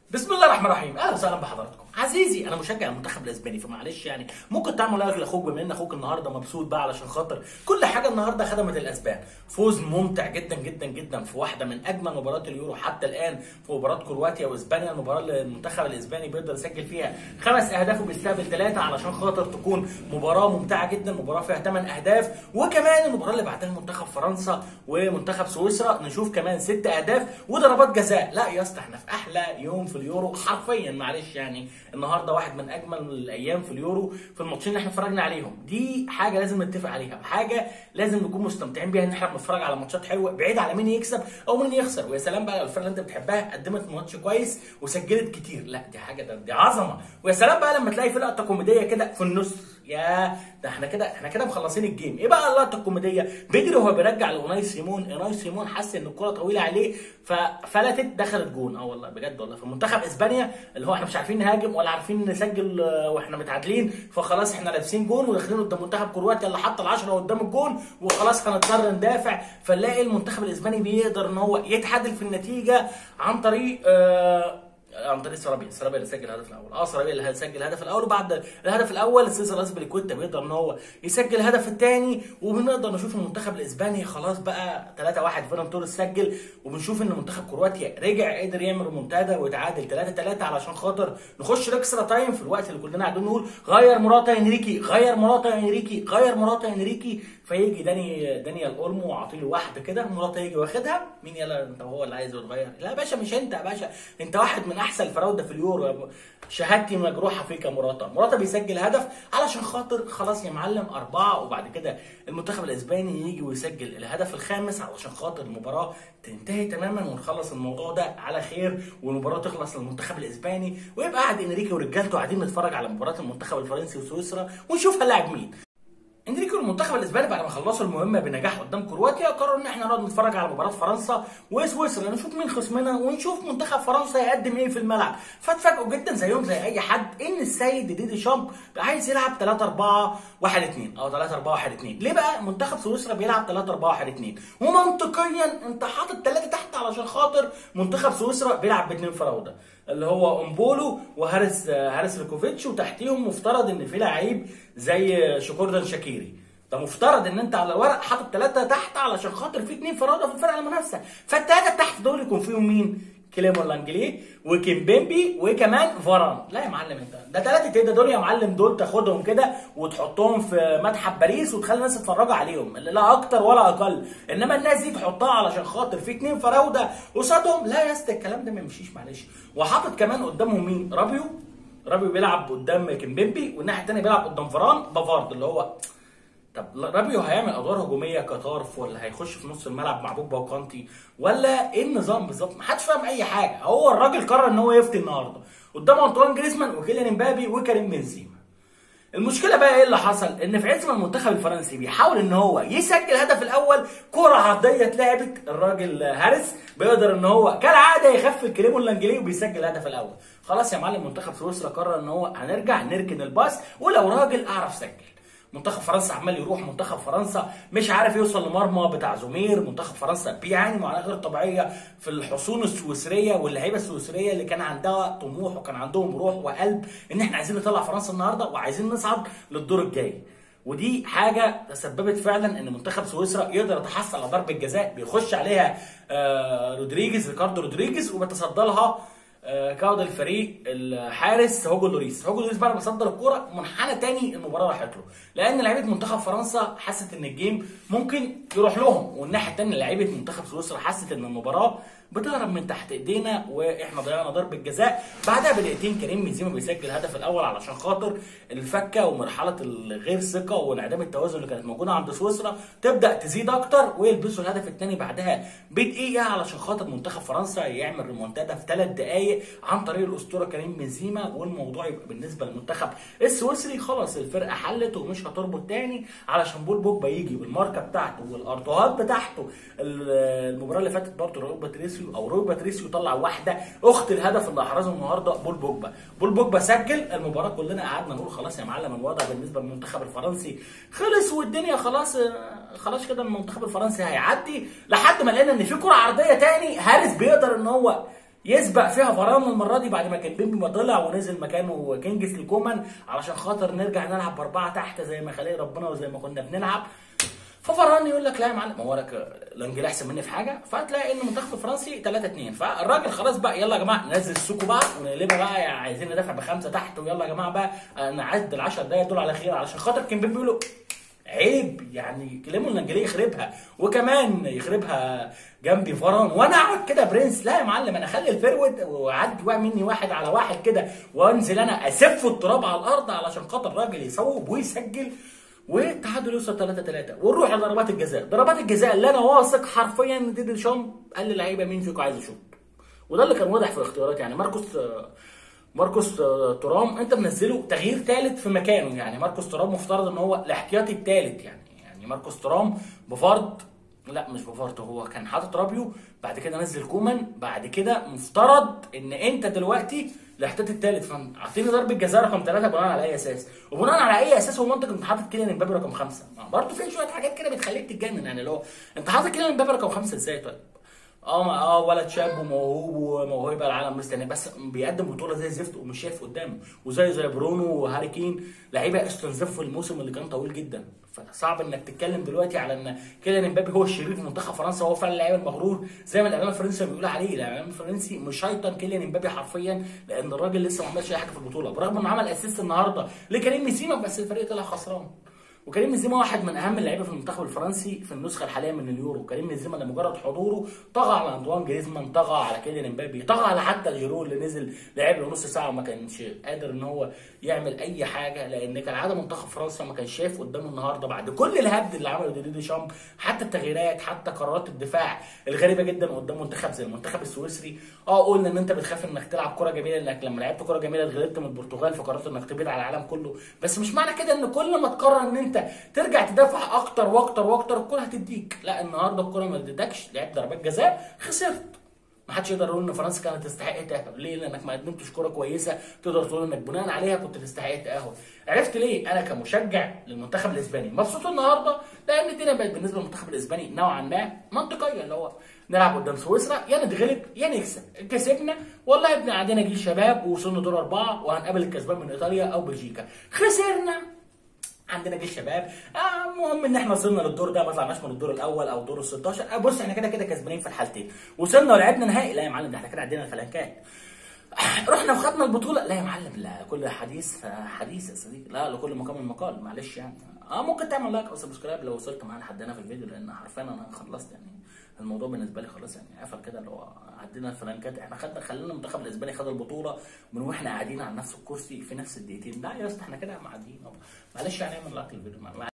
بسم الله الرحمن الرحيم اهلا وسهلا بحضراتكم عزيزي انا مشجع المنتخب الاسباني فمعلش يعني ممكن تعمل لايك لاخوك بما ان اخوك النهارده مبسوط بقى علشان خاطر كل حاجه النهارده خدمت الاسبان فوز ممتع جدا جدا جدا في واحده من اجمل مباريات اليورو حتى الان في مباراه كرواتيا واسبانيا المباراه اللي المنتخب الاسباني بيقدر يسجل فيها خمس اهداف وبيستقبل ثلاثه علشان خاطر تكون مباراه ممتعه جدا مباراه فيها ثمان اهداف وكمان المباراه اللي بعدها منتخب فرنسا ومنتخب سويسرا نشوف كمان ست اهداف وضربات جزاء لا يا اسطى احنا في احلى يوم في اليورو حرفيا معلش يعني النهارده واحد من اجمل الايام في اليورو في الماتشين اللي احنا اتفرجنا عليهم دي حاجه لازم نتفق عليها حاجه لازم نكون مستمتعين بيها ان احنا بنتفرج على ماتشات حلوه بعيد على مين يكسب او مين يخسر ويا سلام بقى لو الفرقه اللي انت بتحبها قدمت ماتش كويس وسجلت كتير لا دي حاجه ده دي عظمه ويا سلام بقى لما تلاقي فرقه كوميديه كده في النص يا ده احنا كده احنا كده مخلصين الجيم ايه بقى اللقطه الكوميديه بيجري وهو بيرجع لاوناي سيمون اوناي سيمون حس ان الكره طويله عليه ففلتت دخلت جون اه والله بجد والله في منتخب اسبانيا اللي هو احنا مش عارفين نهاجم ولا عارفين نسجل آه، واحنا متعادلين فخلاص احنا لابسين جون وداخلين قدام منتخب كرواتيا اللي حط ال10 قدام الجون وخلاص هنضطر ندافع فنلاقي المنتخب الاسباني بيقدر ان هو يتعادل في النتيجه عن طريق آه عن طريق سرابيا سرابيا اللي سجل الهدف الاول اه سرابيا اللي سجل الهدف الاول وبعد الهدف الاول سيزر اسبليكويتا بيقدر ان هو يسجل الهدف الثاني وبنقدر نشوف المنتخب الاسباني خلاص بقى 3 1 فيران توريس سجل وبنشوف ان منتخب كرواتيا رجع قدر يعمل ريمونتادا ويتعادل 3 3 علشان خاطر نخش الاكسترا تايم في الوقت اللي كلنا قاعدين نقول غير مراتا انريكي غير مراتا انريكي غير مراتا انريكي فيجي داني دانيال اولمو وعاطيله واحده كده مراتا يجي واخدها مين يلا انت هو اللي عايز يتغير لا يا باشا مش انت يا باشا انت واحد من احسن الفراوده في اليورو يا ب- شهادتي مجروحه فيك يا مراتا مراتا بيسجل هدف علشان خاطر خلاص يا معلم اربعه وبعد كده المنتخب الاسباني يجي ويسجل الهدف الخامس علشان خاطر المباراه تنتهي تماما ونخلص الموضوع ده على خير والمباراه تخلص للمنتخب الاسباني ويبقى قاعد انريكي ورجالته قاعدين نتفرج على مباراه المنتخب الفرنسي وسويسرا ونشوف هنلاعب مين انريكي والمنتخب الاسباني بعد ما خلصوا المهمه بنجاح قدام كرواتيا قرروا ان احنا نقعد نتفرج على مباراه فرنسا وسويسرا نشوف مين خصمنا ونشوف منتخب فرنسا هيقدم ايه في الملعب فاتفاجئوا جدا زيهم زي اي حد ان السيد ديدي شامب عايز يلعب 3 4 1 2 او 3 4 1 2 ليه بقى منتخب سويسرا بيلعب 3 4 1 2 ومنطقيا انت حاطط ثلاثه تحت علشان خاطر منتخب سويسرا بيلعب باثنين فراوده اللي هو امبولو وهارس هارس ريكوفيتش وتحتيهم مفترض ان في لعيب زي شكوردان شاكيري ده مفترض ان انت على الورق حاطط ثلاثه تحت علشان خاطر في اثنين فراوده في الفرقه المنافسه فالثلاثه تحت دول يكون فيهم مين؟ كليمو لانجلي وكيمبيمبي وكمان فاران لا يا معلم انت ده ثلاثه ايه ده دول يا معلم دول تاخدهم كده وتحطهم في متحف باريس وتخلي الناس تتفرج عليهم لا اكتر ولا اقل انما الناس دي تحطها علشان خاطر في اثنين فراوده قصادهم لا يا اسطى الكلام ده ما يمشيش معلش وحاطط كمان قدامهم مين رابيو رابيو بيلعب قدام كيمبيمبي والناحيه الثانيه بيلعب قدام فران بافارد اللي هو طب رابيو هيعمل ادوار هجوميه كطرف ولا هيخش في نص الملعب مع بوجبا وكانتي ولا ايه النظام بالظبط؟ محدش فاهم اي حاجه هو الراجل قرر ان هو يفتي النهارده قدام انطوان جريزمان وكيليان امبابي وكريم بنزيما المشكله بقى ايه اللي حصل ان في عز ما المنتخب الفرنسي بيحاول ان هو يسجل الهدف الاول كره عرضيه اتلعبت الراجل هارس بيقدر ان هو كالعاده يخفف كريمو الانجلي وبيسجل الهدف الاول خلاص يا معلم منتخب سويسرا قرر ان هو هنرجع نركن الباص ولو راجل اعرف سجل منتخب فرنسا عمال يروح منتخب فرنسا مش عارف يوصل لمرمى بتاع زومير منتخب فرنسا بيعاني معاناه غير طبيعيه في الحصون السويسريه واللعيبه السويسريه اللي كان عندها طموح وكان عندهم روح وقلب ان احنا عايزين نطلع فرنسا النهارده وعايزين نصعد للدور الجاي ودي حاجه تسببت فعلا ان منتخب سويسرا يقدر يتحصل على ضربه جزاء بيخش عليها آه رودريجيز ريكاردو رودريجيز وبيتصدى لها آه، قائد الفريق الحارس هوجو لوريس هوجو لوريس بعد ما صدر الكوره منحنى تاني المباراه راحت له لان لعيبه منتخب فرنسا حست ان الجيم ممكن يروح لهم والناحيه الثانيه لعيبه منتخب سويسرا حست ان المباراه بتهرب من تحت ايدينا واحنا ضيعنا ضربه جزاء بعدها بدقيقتين كريم بنزيما بيسجل الهدف الاول علشان خاطر الفكه ومرحله الغير ثقه وانعدام التوازن اللي كانت موجوده عند سويسرا تبدا تزيد اكتر ويلبسوا الهدف الثاني بعدها بدقيقه علشان خاطر منتخب فرنسا يعمل ريمونتادا في ثلاث دقائق عن طريق الاسطوره كريم بنزيما والموضوع يبقى بالنسبه للمنتخب السويسري خلاص الفرقه حلت ومش هتربط تاني علشان بول بوجبا يجي بالماركه بتاعته والارتوهات بتاعته المباراه اللي فاتت برضه روي باتريسيو او روي باتريسيو طلع واحده اخت الهدف اللي احرزه النهارده بول بوجبا بول بوجبا سجل المباراه كلنا قعدنا نقول خلاص يا معلم الوضع بالنسبه للمنتخب الفرنسي خلص والدنيا خلاص خلاص كده المنتخب الفرنسي هيعدي لحد ما لقينا ان في كره عرضيه تاني هارس بيقدر ان هو يسبق فيها فران المره دي بعد ما كان بيمبي ما طلع ونزل مكانه كينجز لكومان علشان خاطر نرجع نلعب باربعه تحت زي ما خلق ربنا وزي ما كنا بنلعب ففران يقول لك لا يا معلم هو لك لانجلي احسن مني في حاجه فتلاقي ان المنتخب الفرنسي 3 2 فالراجل خلاص بقى يلا يا جماعه ننزل السوكو بقى ونقلبها بقى يعني عايزين ندافع بخمسه تحت ويلا يا جماعه بقى نعد ال 10 دقايق دول على خير علشان خاطر كان بيبي بيقولوا عيب يعني كلمه الانجليه يخربها وكمان يخربها جنبي فران وانا اقعد كده برنس لا يا معلم انا اخلي الفرود وعدي بقى مني واحد على واحد كده وانزل انا اسف التراب على الارض علشان خاطر الراجل يصوب ويسجل والتعادل يوصل 3 3 ونروح لضربات الجزاء ضربات الجزاء اللي انا واثق حرفيا ان ديدي شام قال للعيبه مين فيكم عايز يشوط وده اللي كان واضح في الاختيارات يعني ماركوس ماركوس تورام انت منزله تغيير ثالث في مكانه يعني ماركوس تورام مفترض ان هو الاحتياطي الثالث يعني يعني ماركوس تورام بفرض لا مش بفرض هو كان حاطط رابيو بعد كده نزل كومان بعد كده مفترض ان انت دلوقتي الاحتياطي الثالث فاعطيني ضربه جزاء رقم ثلاثه بناء على اي اساس وبناء على اي اساس هو منطق انت حاطط كيليان امبابي رقم خمسه برضه في شويه حاجات كده بتخليك تتجنن يعني اللي هو انت حاطط كيليان امبابي رقم خمسه ازاي طيب؟ اه اه ولد شاب وموهوب وموهبه العالم مستني بس بيقدم بطوله زي الزفت ومش شايف قدامه وزي زي برونو وهاري كين لعيبه استنزفوا الموسم اللي كان طويل جدا فصعب انك تتكلم دلوقتي على ان كيليان امبابي هو الشرير في منتخب فرنسا هو فعلا اللاعب المغرور زي ما الاعلام الفرنسي بيقول عليه الاعلام الفرنسي مشيطن كيليان امبابي حرفيا لان الراجل لسه ما عملش اي حاجه في البطوله برغم انه عمل اسيست النهارده لكريم بنزيما بس الفريق طلع خسران وكريم بنزيما واحد من اهم اللعيبه في المنتخب الفرنسي في النسخه الحاليه من اليورو كريم بنزيما لمجرد حضوره طغى على انطوان جريزمان طغى على كيليان امبابي طغى على حتى الجيرو اللي نزل لعب له نص ساعه وما كانش قادر ان هو يعمل اي حاجه لان كالعاده منتخب فرنسا ما كانش شايف قدامه النهارده بعد كل الهبد اللي عمله ديدي شامب حتى التغييرات حتى قرارات الدفاع الغريبه جدا قدام منتخب زي المنتخب السويسري اه قلنا ان انت بتخاف انك تلعب كره جميله انك لما لعبت كره جميله اتغلبت من البرتغال فقررت انك تبيد على العالم كله بس مش معنى كده ان كل ما تقرر ان انت ترجع تدافع اكتر واكتر واكتر الكره هتديك لا النهارده الكره ما ادتكش لعبت ضربات جزاء خسرت ما حدش يقدر يقول ان فرنسا كانت تستحق تاهل ليه لانك ما قدمتش كوره كويسه تقدر تقول انك بناء عليها كنت تستحق التاهل عرفت ليه انا كمشجع للمنتخب الاسباني مبسوط النهارده لان الدنيا بقت بالنسبه للمنتخب الاسباني نوعا ما منطقيه اللي هو نلعب قدام سويسرا يا نتغلب يا نكسب كسبنا والله يا ابني عندنا جيل شباب ووصلنا دور اربعه وهنقابل الكسبان من ايطاليا او بلجيكا خسرنا عندنا جيش شباب آه المهم ان احنا وصلنا للدور ده ما طلعناش من الدور الاول او دور ال 16 آه بص احنا كده كده كسبانين في الحالتين وصلنا ولعبنا نهائي لا يا معلم ده احنا كده عندنا الفلنكات آه رحنا وخدنا البطوله لا يا معلم لا كل حديث حديث يا صديقي لا لكل مقام مقال معلش يعني اه ممكن تعمل لايك او سبسكرايب لو وصلت معانا لحد هنا في الفيديو لان حرفيا انا خلصت يعني الموضوع بالنسبه لي خلاص يعني قفل كده اللي هو عدينا الفلانكات احنا خدنا خلينا المنتخب الاسباني خد البطوله من واحنا قاعدين على نفس الكرسي في نفس الدقيقتين لا يا اسطى احنا كده معديين معلش يعني اعمل لايك للفيديو